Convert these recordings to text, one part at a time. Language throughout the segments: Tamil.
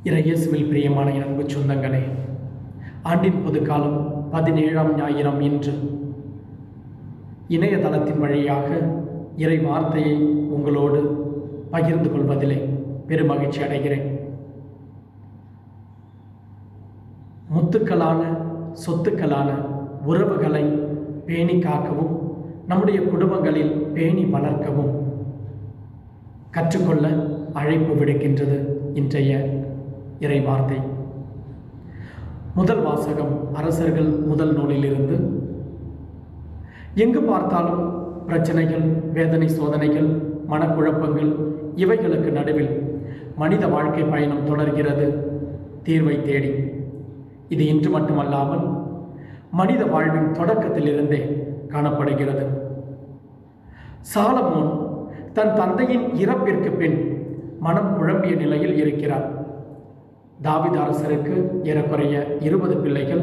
இறையேசுவில் பிரியமான என் அன்பு சொந்தங்களே ஆண்டின் பொதுக்காலம் பதினேழாம் ஞாயிறம் இன்று இணையதளத்தின் வழியாக இறை வார்த்தையை உங்களோடு பகிர்ந்து கொள்வதிலே பெருமகிழ்ச்சி அடைகிறேன் முத்துக்களான சொத்துக்களான உறவுகளை பேணி காக்கவும் நம்முடைய குடும்பங்களில் பேணி வளர்க்கவும் கற்றுக்கொள்ள அழைப்பு விடுக்கின்றது இன்றைய இறை வார்த்தை முதல் வாசகம் அரசர்கள் முதல் நூலிலிருந்து எங்கு பார்த்தாலும் பிரச்சனைகள் வேதனை சோதனைகள் மனக்குழப்பங்கள் இவைகளுக்கு நடுவில் மனித வாழ்க்கை பயணம் தொடர்கிறது தீர்வை தேடி இது இன்று மட்டுமல்லாமல் மனித வாழ்வின் தொடக்கத்திலிருந்தே காணப்படுகிறது சாலமோன் தன் தந்தையின் இறப்பிற்கு பின் மனம் குழம்பிய நிலையில் இருக்கிறார் தாவித அரசருக்கு ஏறக்குறைய இருபது பிள்ளைகள்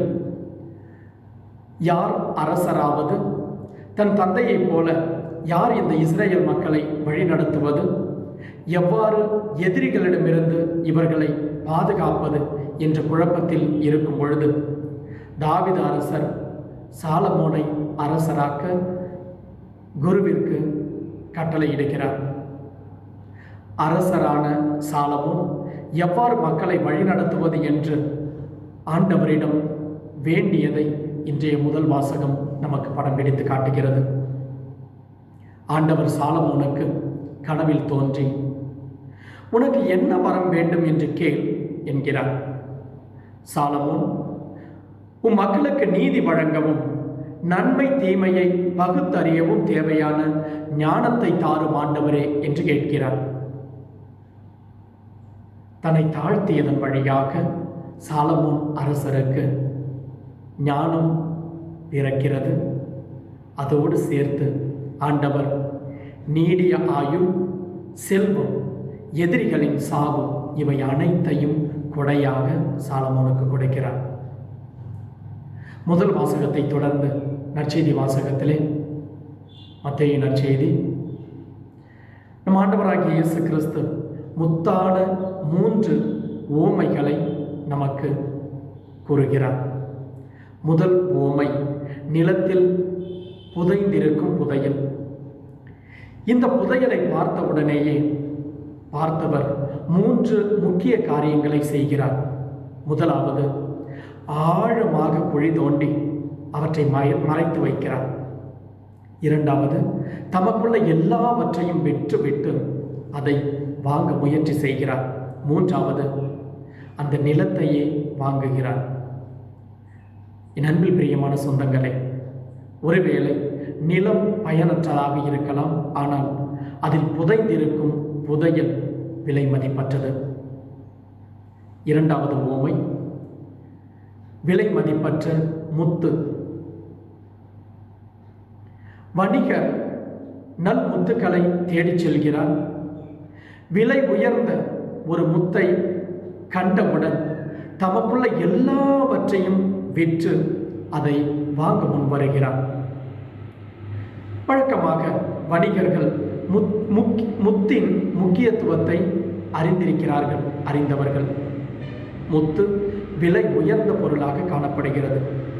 யார் அரசராவது தன் தந்தையைப் போல யார் இந்த இஸ்ரேல் மக்களை வழிநடத்துவது எவ்வாறு எதிரிகளிடமிருந்து இவர்களை பாதுகாப்பது என்ற குழப்பத்தில் இருக்கும் பொழுது தாவித அரசர் சாலமோனை அரசராக்க குருவிற்கு கட்டளையிடுகிறார் அரசரான சாலமோன் எவ்வாறு மக்களை வழிநடத்துவது என்று ஆண்டவரிடம் வேண்டியதை இன்றைய முதல் வாசகம் நமக்கு படம் பிடித்து காட்டுகிறது ஆண்டவர் சாலமோனுக்கு கனவில் தோன்றி உனக்கு என்ன வரம் வேண்டும் என்று கேள் என்கிறார் சாலமோன் உம் மக்களுக்கு நீதி வழங்கவும் நன்மை தீமையை பகுத்தறியவும் தேவையான ஞானத்தை தாரும் ஆண்டவரே என்று கேட்கிறார் தன்னை தாழ்த்தியதன் வழியாக சாலமோன் அரசருக்கு ஞானம் பிறக்கிறது அதோடு சேர்த்து ஆண்டவர் நீடிய ஆயுள் செல்வம் எதிரிகளின் சாவு இவை அனைத்தையும் கொடையாக சாலமோனுக்கு கொடுக்கிறார் முதல் வாசகத்தை தொடர்ந்து நற்செய்தி வாசகத்திலே மத்திய நற்செய்தி நம் ஆண்டவராகிய இயேசு கிறிஸ்து முத்தான மூன்று ஓமைகளை நமக்கு கூறுகிறார் முதல் ஓமை நிலத்தில் புதைந்திருக்கும் புதையல் இந்த புதையலை பார்த்தவுடனேயே பார்த்தவர் மூன்று முக்கிய காரியங்களை செய்கிறார் முதலாவது ஆழமாக குழி தோண்டி அவற்றை மறை மறைத்து வைக்கிறார் இரண்டாவது தமக்குள்ள எல்லாவற்றையும் விட்டுவிட்டு அதை வாங்க முயற்சி செய்கிறார் மூன்றாவது அந்த நிலத்தையே வாங்குகிறார் என் அன்பில் பிரியமான சொந்தங்களே ஒருவேளை நிலம் பயனற்றதாக இருக்கலாம் ஆனால் அதில் புதைந்திருக்கும் புதையல் விலை மதிப்பற்றது இரண்டாவது ஓமை விலை மதிப்பற்ற முத்து வணிகர் நல் முத்துக்களை தேடிச் செல்கிறார் விலை உயர்ந்த ஒரு முத்தை கண்டவுடன் தமக்குள்ள எல்லாவற்றையும் விற்று அதை வாங்க முன் வருகிறார் வழக்கமாக வணிகர்கள் முத் முக் முத்தின் முக்கியத்துவத்தை அறிந்திருக்கிறார்கள் அறிந்தவர்கள் முத்து விலை உயர்ந்த பொருளாக காணப்படுகிறது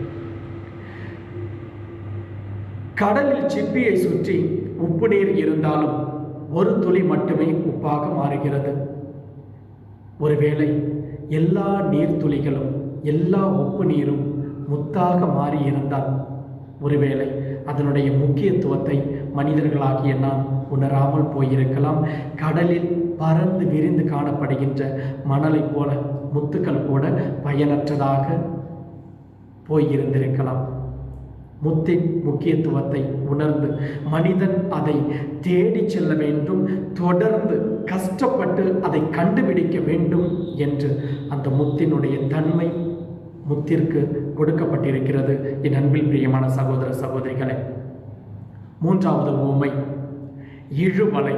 கடலில் சிப்பியை சுற்றி உப்பு நீர் இருந்தாலும் ஒரு துளி மட்டுமே உப்பாக மாறுகிறது ஒருவேளை எல்லா நீர்த்துளிகளும் எல்லா உப்பு நீரும் முத்தாக மாறி இருந்தால் ஒருவேளை அதனுடைய முக்கியத்துவத்தை மனிதர்களாகிய நாம் உணராமல் போயிருக்கலாம் கடலில் பறந்து விரிந்து காணப்படுகின்ற மணலைப் போல முத்துக்கள் கூட பயனற்றதாக போயிருந்திருக்கலாம் முத்தின் முக்கியத்துவத்தை உணர்ந்து மனிதன் அதை தேடி செல்ல வேண்டும் தொடர்ந்து கஷ்டப்பட்டு அதை கண்டுபிடிக்க வேண்டும் என்று அந்த முத்தினுடைய தன்மை முத்திற்கு கொடுக்கப்பட்டிருக்கிறது என் அன்பில் பிரியமான சகோதர சகோதரிகளே மூன்றாவது ஊமை இழுவலை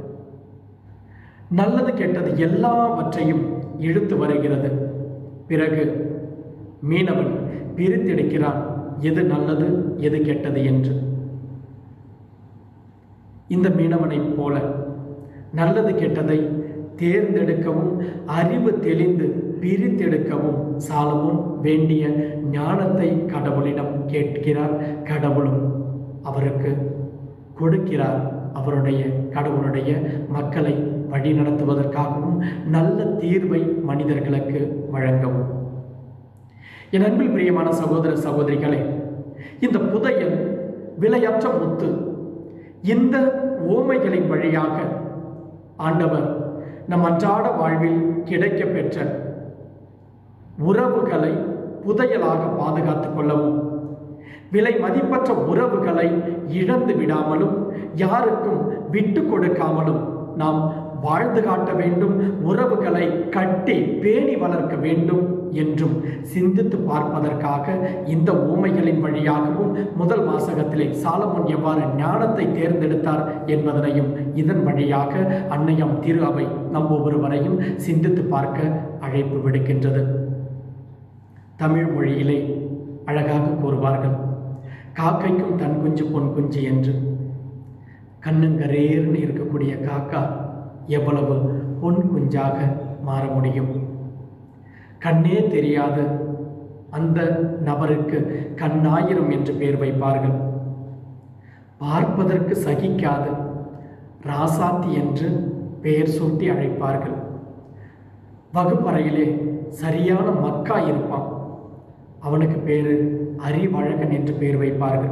நல்லது கெட்டது எல்லாவற்றையும் இழுத்து வருகிறது பிறகு மீனவன் பிரித்தெடுக்கிறான் எது நல்லது எது கெட்டது என்று இந்த மீனவனைப் போல நல்லது கெட்டதை தேர்ந்தெடுக்கவும் அறிவு தெளிந்து பிரித்தெடுக்கவும் சாலமோன் வேண்டிய ஞானத்தை கடவுளிடம் கேட்கிறார் கடவுளும் அவருக்கு கொடுக்கிறார் அவருடைய கடவுளுடைய மக்களை வழி நடத்துவதற்காகவும் நல்ல தீர்வை மனிதர்களுக்கு வழங்கவும் என் அன்பில் பிரியமான சகோதர சகோதரிகளே இந்த புதையல் விலையற்ற முத்து இந்த ஓமைகளின் வழியாக ஆண்டவர் நம் அன்றாட வாழ்வில் கிடைக்கப் பெற்ற உறவுகளை புதையலாக பாதுகாத்துக் கொள்ளவும் விலை மதிப்பற்ற உறவுகளை இழந்து விடாமலும் யாருக்கும் விட்டு கொடுக்காமலும் நாம் வாழ்ந்து காட்ட வேண்டும் உறவுகளை கட்டி பேணி வளர்க்க வேண்டும் என்றும் சிந்தித்து பார்ப்பதற்காக இந்த ஊமைகளின் வழியாகவும் முதல் வாசகத்திலே சாலமோன் எவ்வாறு ஞானத்தை தேர்ந்தெடுத்தார் என்பதனையும் இதன் வழியாக அன்னையம் திரு அவை நம் ஒவ்வொருவரையும் சிந்தித்து பார்க்க அழைப்பு விடுக்கின்றது தமிழ் மொழியிலே அழகாக கூறுவார்கள் காக்கைக்கும் தன் குஞ்சு பொன் குஞ்சு என்று கண்ணுங்கரேர்னு இருக்கக்கூடிய காக்கா எவ்வளவு பொன் குஞ்சாக மாற முடியும் கண்ணே தெரியாத அந்த நபருக்கு கண்ணாயிரம் என்று பெயர் வைப்பார்கள் பார்ப்பதற்கு சகிக்காது ராசாத்தி என்று பெயர் சூட்டி அழைப்பார்கள் வகுப்பறையிலே சரியான மக்கா இருப்பான் அவனுக்கு பேரு அறிவழகன் என்று பெயர் வைப்பார்கள்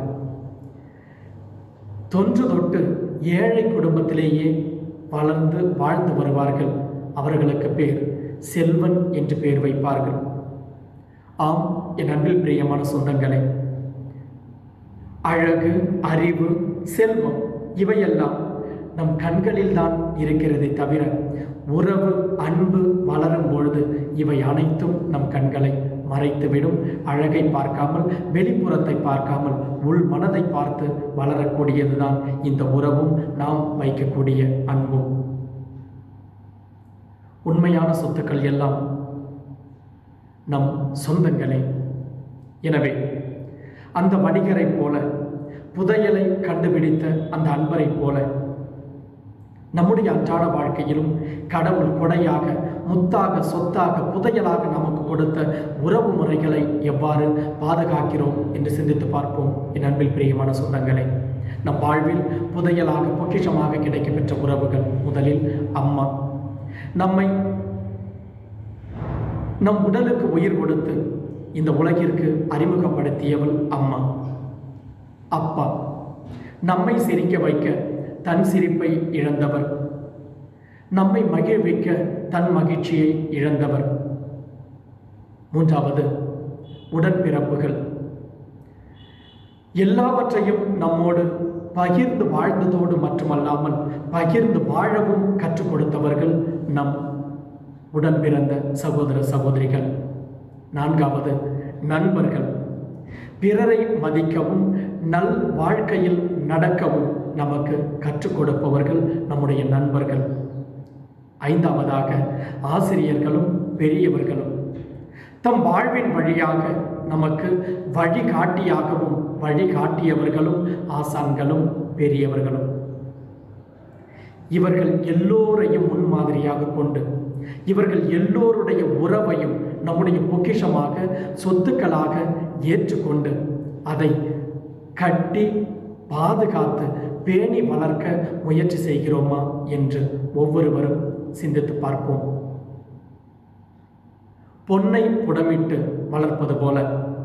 தொன்று தொட்டு ஏழை குடும்பத்திலேயே வளர்ந்து வாழ்ந்து வருவார்கள் அவர்களுக்கு பேர் செல்வன் என்று பெயர் வைப்பார்கள் ஆம் என் அன்பில் பிரியமான சொந்தங்களே அழகு அறிவு செல்வம் இவையெல்லாம் நம் கண்களில் தான் இருக்கிறதே தவிர உறவு அன்பு வளரும் பொழுது இவை அனைத்தும் நம் கண்களை மறைத்துவிடும் அழகை பார்க்காமல் வெளிப்புறத்தை பார்க்காமல் உள் மனதை பார்த்து வளரக்கூடியதுதான் இந்த உறவும் நாம் வைக்கக்கூடிய அன்பும் உண்மையான சொத்துக்கள் எல்லாம் நம் சொந்தங்களே எனவே அந்த வணிகரைப் போல புதையலை கண்டுபிடித்த அந்த அன்பரைப் போல நம்முடைய அன்றாட வாழ்க்கையிலும் கடவுள் கொடையாக முத்தாக சொத்தாக புதையலாக நமக்கு கொடுத்த உறவு முறைகளை எவ்வாறு பாதுகாக்கிறோம் என்று சிந்தித்து பார்ப்போம் என் அன்பில் பிரியமான சொந்தங்களே நம் வாழ்வில் புதையலாக பொக்கிஷமாக கிடைக்கப்பெற்ற உறவுகள் முதலில் அம்மா நம்மை நம் உடலுக்கு உயிர் கொடுத்து இந்த உலகிற்கு அறிமுகப்படுத்தியவள் அம்மா அப்பா நம்மை சிரிக்க வைக்க தன் சிரிப்பை இழந்தவர் நம்மை மகிழ்விக்க தன் மகிழ்ச்சியை இழந்தவர் மூன்றாவது உடன்பிறப்புகள் எல்லாவற்றையும் நம்மோடு பகிர்ந்து வாழ்ந்ததோடு மட்டுமல்லாமல் பகிர்ந்து வாழவும் கற்றுக் கொடுத்தவர்கள் நம் உடன் பிறந்த சகோதர சகோதரிகள் நான்காவது நண்பர்கள் பிறரை மதிக்கவும் நல் வாழ்க்கையில் நடக்கவும் நமக்கு கற்றுக் கொடுப்பவர்கள் நம்முடைய நண்பர்கள் ஐந்தாவதாக ஆசிரியர்களும் பெரியவர்களும் தம் வாழ்வின் வழியாக நமக்கு வழிகாட்டியாகவும் வழிகாட்டியவர்களும் ஆசான்களும் பெரியவர்களும் இவர்கள் எல்லோரையும் முன்மாதிரியாக கொண்டு இவர்கள் எல்லோருடைய உறவையும் நம்முடைய பொக்கிஷமாக சொத்துக்களாக ஏற்றுக்கொண்டு அதை கட்டி பாதுகாத்து பேணி வளர்க்க முயற்சி செய்கிறோமா என்று ஒவ்வொருவரும் சிந்தித்து பார்ப்போம் பொன்னை புடமிட்டு வளர்ப்பது போல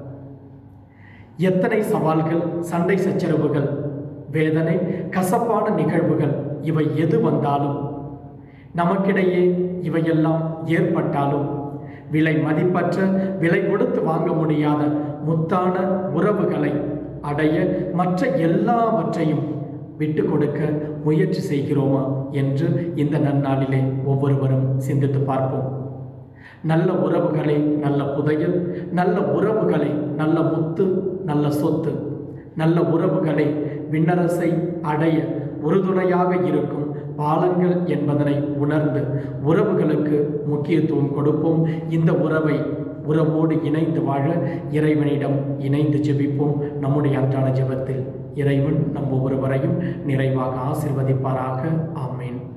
எத்தனை சவால்கள் சண்டை சச்சரவுகள் வேதனை கசப்பான நிகழ்வுகள் இவை எது வந்தாலும் நமக்கிடையே இவையெல்லாம் ஏற்பட்டாலும் விலை மதிப்பற்ற விலை கொடுத்து வாங்க முடியாத முத்தான உறவுகளை அடைய மற்ற எல்லாவற்றையும் விட்டு கொடுக்க முயற்சி செய்கிறோமா என்று இந்த நன்னாளிலே ஒவ்வொருவரும் சிந்தித்து பார்ப்போம் நல்ல உறவுகளை நல்ல புதையல் நல்ல உறவுகளை நல்ல முத்து நல்ல சொத்து நல்ல உறவுகளை விண்ணரசை அடைய உறுதுணையாக இருக்கும் பாலங்கள் என்பதனை உணர்ந்து உறவுகளுக்கு முக்கியத்துவம் கொடுப்போம் இந்த உறவை உறவோடு இணைந்து வாழ இறைவனிடம் இணைந்து ஜெபிப்போம் நம்முடைய அன்றாட ஜெபத்தில் இறைவன் நம் ஒவ்வொருவரையும் நிறைவாக ஆசிர்வதிப்பாராக ஆமேன்